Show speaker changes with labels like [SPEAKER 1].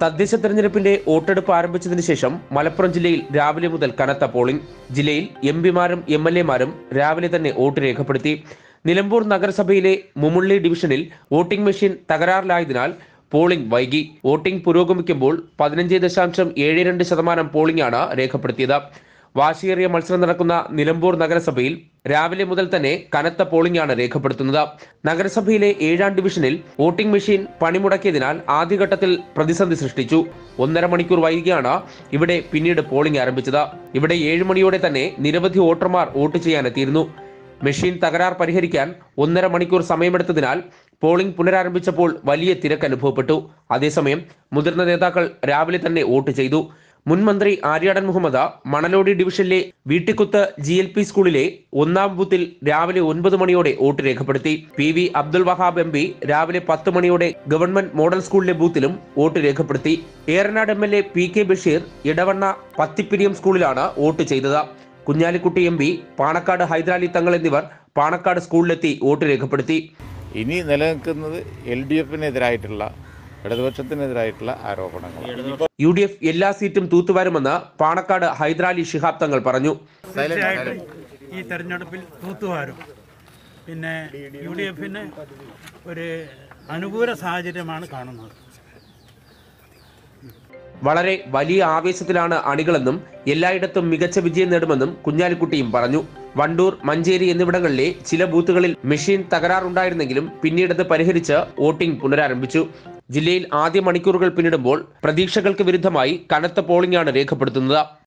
[SPEAKER 1] തദ്ദേശ തെരഞ്ഞെടുപ്പിന്റെ വോട്ടെടുപ്പ് ആരംഭിച്ചതിന് ശേഷം മലപ്പുറം ജില്ലയിൽ രാവിലെ മുതൽ കനത്ത പോളിംഗ് ജില്ലയിൽ എം പിമാരും എം എൽ എമാരും രാവിലെ തന്നെ വോട്ട് രേഖപ്പെടുത്തി നിലമ്പൂർ നഗരസഭയിലെ മുമുള്ളി ഡിവിഷനിൽ വോട്ടിംഗ് മെഷീൻ തകരാറിലായതിനാൽ പോളിംഗ് വൈകി വോട്ടിംഗ് പുരോഗമിക്കുമ്പോൾ പതിനഞ്ച് ദശാംശം ഏഴ് രണ്ട് ശതമാനം പോളിംഗാണ് രേഖപ്പെടുത്തിയത് വാശിയേറിയ മത്സരം നടക്കുന്ന നിലമ്പൂർ നഗരസഭയിൽ രാവിലെ മുതൽ തന്നെ കനത്ത പോളിംഗാണ് രേഖപ്പെടുത്തുന്നത് നഗരസഭയിലെ ഏഴാം ഡിവിഷനിൽ വോട്ടിംഗ് മെഷീൻ പണിമുടക്കിയതിനാൽ ആദ്യഘട്ടത്തിൽ പ്രതിസന്ധി സൃഷ്ടിച്ചു ഒന്നര മണിക്കൂർ വൈകിയാണ് ഇവിടെ പിന്നീട് പോളിംഗ് ആരംഭിച്ചത് ഇവിടെ ഏഴ് മണിയോടെ തന്നെ നിരവധി വോട്ടർമാർ വോട്ട് ചെയ്യാനെത്തിയിരുന്നു മെഷീൻ തകരാർ പരിഹരിക്കാൻ ഒന്നര മണിക്കൂർ സമയമെടുത്തതിനാൽ പോളിംഗ് പുനരാരംഭിച്ചപ്പോൾ വലിയ തിരക്ക് അനുഭവപ്പെട്ടു അതേസമയം മുതിർന്ന നേതാക്കൾ രാവിലെ തന്നെ വോട്ട് ചെയ്തു മുൻ മന്ത്രി ആര്യാടൻ മുഹമ്മദ് മണലോടി ഡിവിഷനിലെ വീട്ടിക്കുത്ത് ജി എൽ പി സ്കൂളിലെ ഒന്നാം ബൂത്തിൽ രാവിലെ ഒൻപത് മണിയോടെ വോട്ട് രേഖപ്പെടുത്തി P V Abdul Wahab M P രാവിലെ പത്ത് മണിയോടെ ഗവൺമെന്റ് മോഡൽ സ്കൂളിലെ ബൂത്തിലും വോട്ട് രേഖപ്പെടുത്തി Eranad M L A P K Basheer Edavanna Pathippiriyam സ്കൂളിലാണ് വോട്ട് ചെയ്തത് കുഞ്ഞാലിക്കുട്ടി എം പി പാണക്കാട് ഹൈദരാലി തങ്ങൾ എന്നിവർ പാണക്കാട് സ്കൂളിലെത്തി വോട്ട് രേഖപ്പെടുത്തി
[SPEAKER 2] ഇനി നിലനിൽക്കുന്നത് എൽ ഡി എഫിനെതിരായിട്ടുള്ള ഇടതുപക്ഷത്തിനെതിരായിട്ടുള്ള ആരോപണങ്ങൾ
[SPEAKER 1] യു ഡി എഫ് എല്ലാ സീറ്റും തൂത്തുവാരുമെന്ന് പാണക്കാട് ഹൈദരാലി ശിഹാബ് തങ്ങൾ പറഞ്ഞു
[SPEAKER 3] തീർച്ചയായിട്ടും ഈ തെരഞ്ഞെടുപ്പിൽ തൂത്തുവാരും പിന്നെ യു ഡി എഫിന് ഒരു അനുകൂല സാഹചര്യമാണ് കാണുന്നത്
[SPEAKER 1] വളരെ വലിയ ആവേശത്തിലാണ് അണികളെന്നും എല്ലായിടത്തും മികച്ച വിജയം നേടുമെന്നും കുഞ്ഞാലിക്കുട്ടിയും പറഞ്ഞു വണ്ടൂർ മഞ്ചേരി എന്നിവിടങ്ങളിലെ ചില ബൂത്തുകളിൽ മെഷീൻ തകരാറുണ്ടായിരുന്നെങ്കിലും പിന്നീടത് പരിഹരിച്ച് വോട്ടിംഗ് പുനരാരംഭിച്ചു ജില്ലയിൽ ആദ്യ മണിക്കൂറുകൾ പിന്നിടുമ്പോൾ പ്രതീക്ഷകൾക്ക് വിരുദ്ധമായി കനത്ത പോളിംഗാണ് രേഖപ്പെടുത്തുന്നത്